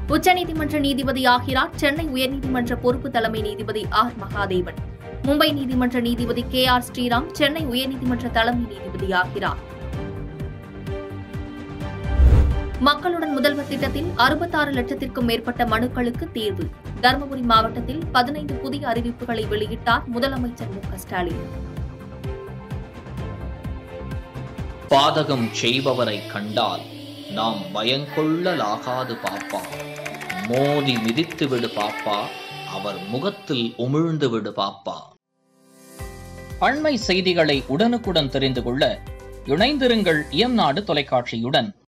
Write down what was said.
உச்சநீதிமன்ற நீதிபதி ஆகிறார் சென்னை உயர்நீதிமன்ற பொறுப்பு தலைமை நீதிபதி ஆர் மகாதேவன் மும்பை நீதிமன்ற நீதிபதி கே ஆர் ஸ்ரீராம் சென்னை உயர்நீதிமன்ற தலைமை நீதிபதி ஆகிறார் மக்களுடன் முதல்வர் திட்டத்தில் அறுபத்தாறு லட்சத்திற்கும் மேற்பட்ட மனுக்களுக்கு தீர்வு தருமபுரி மாவட்டத்தில் பதினைந்து புதிய அறிவிப்புகளை வெளியிட்டார் முதலமைச்சர் மு க ஸ்டாலின் பாதகம் செய்பவரை கண்டால் நாம் பயங்கொள்ளலாகாது பாப்பா மோதி மிதித்து விடு பாப்பா அவர் முகத்தில் உமிழ்ந்து விடு பாப்பா அண்மை செய்திகளை உடனுக்குடன் தெரிந்து கொள்ள இணைந்திருங்கள் இயம்நாடு தொலைக்காட்சியுடன்